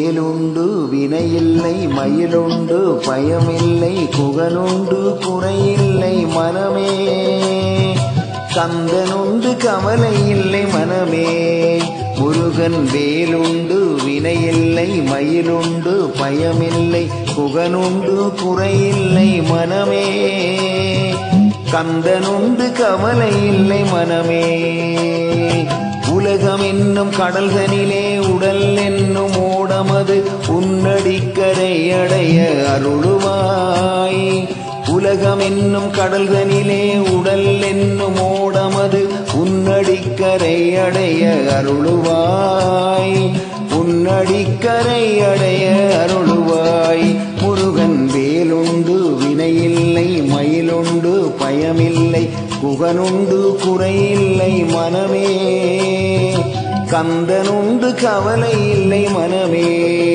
வேலுண்டு வினையில்லை மயிலுண்டு பயமில்லை குகனுண்டு குறையில்லை மனமே கந்தனுண்டு கவலை இல்லை மனமே முருகன் வேலுண்டு வினையில்லை மயிலுண்டு பயமில்லை குகனுண்டு குறையில்லை மனமே கந்தனுண்டு கவலை இல்லை மனமே உலகம் என்னும் கடல்தனிலே உடல் என்னும் ஓடமது உன்னடிக்கரை அடைய அருளுவாய் உலகம் என்னும் கடல்தனிலே உடல் என்னும் ஓடமது உன்னடிக்கரை அடைய அருளுவாய் உன்னடிக்கரை அடைய அருளுவாய் முருகன் வேலுண்டு வினையில்லை மயிலுண்டு பயமில்லை குகனுண்டு குறையில்லை மனமே கந்தனுண்டு கவலை இல்லை மனமே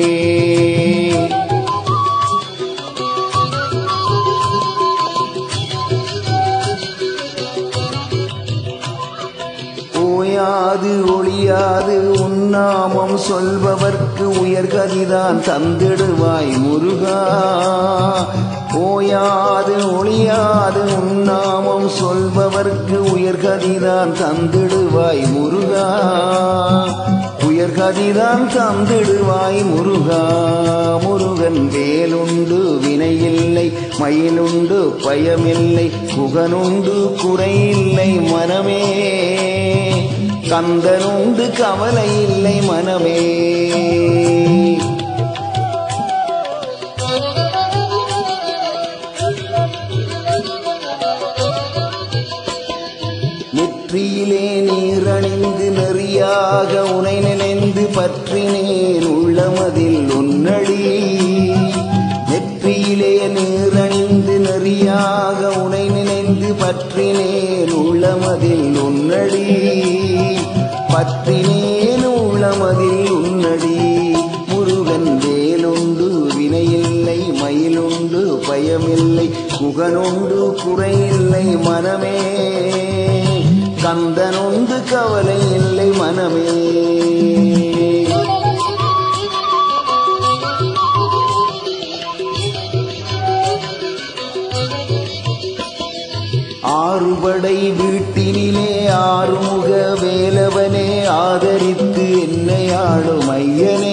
ஓயாது ஒளியாது உன்னாமம் சொல்பவர்க்கு உயர்கதிதான் தந்திடுவாய் முருகா ஓயாது ஒளியாது உன்னாமம் சொல்பவர்க்கு உயர்கதிதான் தந்திடுவாய் முருகா உயர்கதிதான் தந்திடுவாய் முருகா முருகன் வேலுண்டு வினையில்லை மயிலுண்டு பயமில்லை குகனுண்டு குறையில்லை மனமே கந்தனுண்டு கவலை இல்லை மனமே நெற்றியிலே நீரணிந்து நெறியாக உனை நினைந்து பற்றினேன் உள்ளமதில் உன்னடி நெற்றியிலே நீரணிந்து நெறியாக உனை நினைந்து பற்றினேன் உள்ளமதில் உன்னடி பற்றினேன் உள்ளமதில் உன்னடி முருகன் வேலுண்டு வினையில்லை மயிலுண்டு பயமில்லை குகனுண்டு குறையில்லை மனமே கந்தனுண்டு கவலை இல்லை மனமே ஆறுபடை வீட்டினிலே ஆறுமுக வேலவனே ஆதரித்து என்னை ஆளும் ஐயனே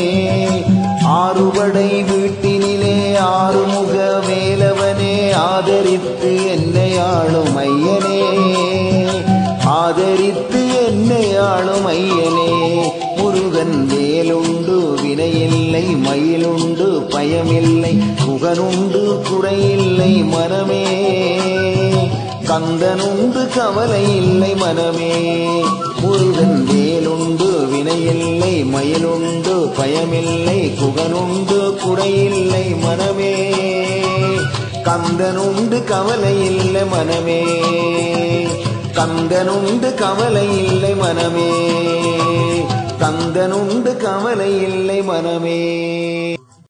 ஆறுபடை வீட்டினிலே ஆறுமுக வேலவனே ஆதரித்து என்னை ஆளும் ஐயனே ஆதரித்து என்னை ஆளும் ஐயனே முருகன் வேலுண்டு வினையில்லை மயிலுண்டு பயமில்லை புகனுண்டு குறையில்லை மனமே கந்தனுண்டு கவலை இல்லை மனமே முருகன் வேலுண்டு வினையில்லை மயிலுண்டு பயமில்லை குகனுண்டு குறையில்லை மனமே கந்தனுண்டு கவலை இல்லை மனமே கந்தனுண்டு கவலை இல்லை மனமே கந்தனுண்டு கவலை இல்லை மனமே